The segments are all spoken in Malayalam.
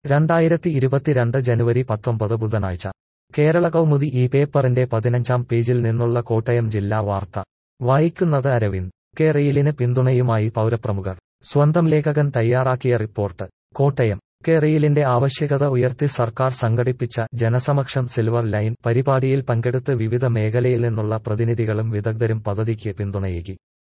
രണ്ടായിരത്തി ഇരുപത്തിരണ്ട് ജനുവരി പത്തൊമ്പത് ബുധനാഴ്ച കേരള കൗമുദി ഈ പേപ്പറിന്റെ പതിനഞ്ചാം പേജിൽ നിന്നുള്ള കോട്ടയം ജില്ലാ വാർത്ത വായിക്കുന്നത് അരവിന്ദ് കെ റെയിലിന് പിന്തുണയുമായി പൗരപ്രമുഖർ സ്വന്തം ലേഖകൻ തയ്യാറാക്കിയ റിപ്പോർട്ട് കോട്ടയം കെ റെയിലിന്റെ ആവശ്യകത ഉയർത്തി സർക്കാർ സംഘടിപ്പിച്ച ജനസമക്ഷം സിൽവർ ലൈൻ പരിപാടിയിൽ പങ്കെടുത്ത് വിവിധ മേഖലയിൽ നിന്നുള്ള പ്രതിനിധികളും വിദഗ്ധരും പദ്ധതിക്ക് പിന്തുണയേകി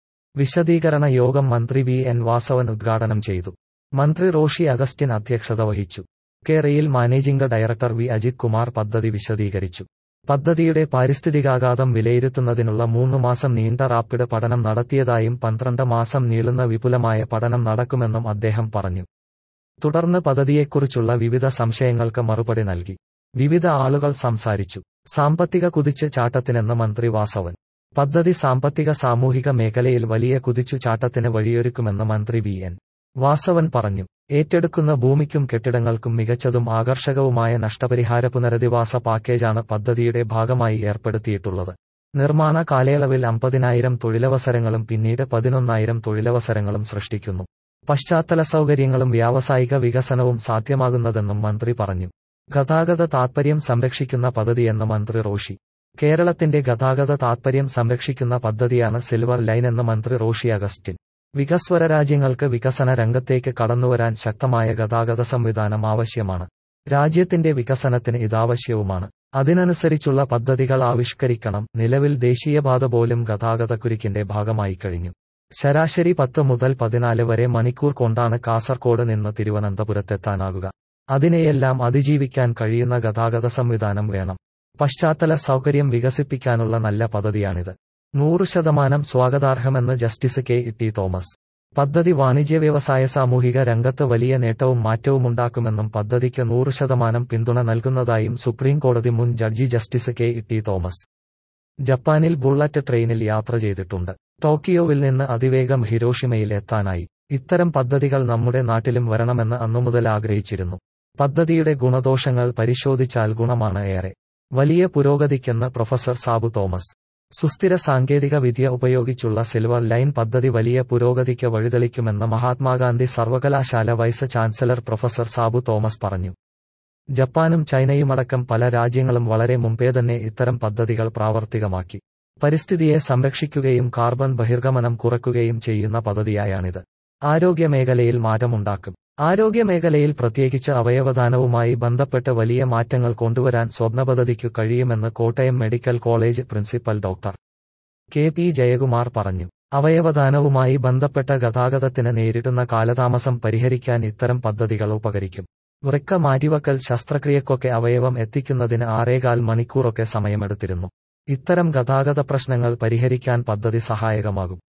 വിശദീകരണ യോഗം മന്ത്രി വി എൻ വാസവൻ ഉദ്ഘാടനം ചെയ്തു മന്ത്രി റോഷി അഗസ്റ്റിൻ അധ്യക്ഷത വഹിച്ചു K rail managing director V Ajith Kumar പദ്ധതി വിശദീകരിച്ചു പദ്ധതിയുടെ പാരിസ്ഥിതികാഘാതം വിലയിരുത്തുന്നതിനുള്ള മൂന്ന് മാസം നീണ്ട റാപ്പിഡ് പഠനം നടത്തിയതായും പന്ത്രണ്ട് മാസം നീളുന്ന വിപുലമായ പഠനം നടക്കുമെന്നും അദ്ദേഹം പറഞ്ഞു തുടർന്ന് പദ്ധതിയെക്കുറിച്ചുള്ള വിവിധ സംശയങ്ങൾക്ക് മറുപടി നൽകി വിവിധ ആളുകൾ സംസാരിച്ചു സാമ്പത്തിക കുതിച്ച് ചാട്ടത്തിനെന്ന് മന്ത്രി വാസവൻ പദ്ധതി സാമ്പത്തിക സാമൂഹിക മേഖലയിൽ വലിയ കുതിച്ചു ചാട്ടത്തിന് വഴിയൊരുക്കുമെന്ന് മന്ത്രി വി എൻ വാസവൻ പറഞ്ഞു ഏറ്റെടുക്കുന്ന ഭൂമിക്കും കെട്ടിടങ്ങൾക്കും മികച്ചതും ആകർഷകവുമായ നഷ്ടപരിഹാര പുനരധിവാസ പാക്കേജാണ് പദ്ധതിയുടെ ഭാഗമായി ഏർപ്പെടുത്തിയിട്ടുള്ളത് നിർമ്മാണ കാലയളവിൽ അമ്പതിനായിരം തൊഴിലവസരങ്ങളും പിന്നീട് പതിനൊന്നായിരം തൊഴിലവസരങ്ങളും സൃഷ്ടിക്കുന്നു പശ്ചാത്തല സൗകര്യങ്ങളും വ്യാവസായിക വികസനവും സാധ്യമാകുന്നതെന്നും മന്ത്രി പറഞ്ഞു ഗതാഗത താത്പര്യം സംരക്ഷിക്കുന്ന പദ്ധതിയെന്ന് മന്ത്രി റോഷി കേരളത്തിന്റെ ഗതാഗത താത്പര്യം സംരക്ഷിക്കുന്ന പദ്ധതിയാണ് സിൽവർ ലൈൻ എന്ന് മന്ത്രി റോഷി അഗസ്റ്റിൻ വികസ്വര രാജ്യങ്ങൾക്ക് വികസന രംഗത്തേക്ക് കടന്നുവരാൻ ശക്തമായ ഗതാഗത സംവിധാനം ആവശ്യമാണ് രാജ്യത്തിന്റെ വികസനത്തിന് ഇതാവശ്യവുമാണ് അതിനനുസരിച്ചുള്ള പദ്ധതികൾ ആവിഷ്കരിക്കണം നിലവിൽ ദേശീയപാത പോലും ഗതാഗതക്കുരുക്കിന്റെ ഭാഗമായി കഴിഞ്ഞു ശരാശരി പത്ത് മുതൽ പതിനാല് വരെ മണിക്കൂർ കൊണ്ടാണ് കാസർകോട് നിന്ന് തിരുവനന്തപുരത്തെത്താനാകുക അതിനെയെല്ലാം അതിജീവിക്കാൻ കഴിയുന്ന ഗതാഗത സംവിധാനം വേണം പശ്ചാത്തല സൗകര്യം വികസിപ്പിക്കാനുള്ള നല്ല പദ്ധതിയാണിത് നൂറ് ശതമാനം സ്വാഗതാർഹമെന്ന് ജസ്റ്റിസ് കെ ടി തോമസ് പദ്ധതി വാണിജ്യ വ്യവസായ സാമൂഹിക രംഗത്ത് വലിയ നേട്ടവും മാറ്റവുമുണ്ടാക്കുമെന്നും പദ്ധതിക്ക് നൂറ് ശതമാനം പിന്തുണ നൽകുന്നതായും സുപ്രീം കോടതി മുൻ judge justice K T Thomas ജപ്പാനിൽ ബുള്ളറ്റ് ട്രെയിനിൽ യാത്ര ചെയ്തിട്ടുണ്ട് ടോക്കിയോവിൽ നിന്ന് അതിവേഗം ഹിരോഷിമയിൽ എത്താനായി ഇത്തരം പദ്ധതികൾ നമ്മുടെ നാട്ടിലും വരണമെന്ന് അന്നുമുതൽ ആഗ്രഹിച്ചിരുന്നു പദ്ധതിയുടെ ഗുണദോഷങ്ങൾ പരിശോധിച്ചാൽ ഗുണമാണ് ഏറെ വലിയ പുരോഗതിക്കെന്ന് പ്രൊഫസർ സാബു തോമസ് സുസ്ഥിര സാങ്കേതിക വിദ്യ ഉപയോഗിച്ചുള്ള സിൽവർ ലൈൻ പദ്ധതി വലിയ പുരോഗതിക്ക് വഴിതെളിക്കുമെന്ന് മഹാത്മാഗാന്ധി സർവകലാശാല vice chancellor professor Sabu Thomas പറഞ്ഞു ജപ്പാനും ചൈനയുമടക്കം പല രാജ്യങ്ങളും വളരെ മുമ്പേ തന്നെ ഇത്തരം പദ്ധതികൾ പ്രാവർത്തികമാക്കി പരിസ്ഥിതിയെ സംരക്ഷിക്കുകയും കാർബൺ ബഹിർഗമനം കുറയ്ക്കുകയും ചെയ്യുന്ന പദ്ധതിയായാണിത് ആരോഗ്യമേഖലയിൽ മാറ്റമുണ്ടാക്കും ആരോഗ്യമേഖലയിൽ പ്രത്യേകിച്ച് അവയവദാനവുമായി ബന്ധപ്പെട്ട് വലിയ മാറ്റങ്ങൾ കൊണ്ടുവരാൻ സ്വപ്നപദ്ധതിക്കു കഴിയുമെന്ന് Kottayam medical college principal doctor K P Jayakumar പറഞ്ഞു അവയവദാനവുമായി ബന്ധപ്പെട്ട ഗതാഗതത്തിന് നേരിടുന്ന കാലതാമസം പരിഹരിക്കാൻ ഇത്തരം പദ്ധതികൾ ഉപകരിക്കും വൃക്ക മാറ്റിവക്കൽ ശസ്ത്രക്രിയക്കൊക്കെ അവയവം എത്തിക്കുന്നതിന് ആറേകാൽ മണിക്കൂറൊക്കെ സമയമെടുത്തിരുന്നു ഇത്തരം ഗതാഗത പ്രശ്നങ്ങൾ പരിഹരിക്കാൻ പദ്ധതി സഹായകമാകും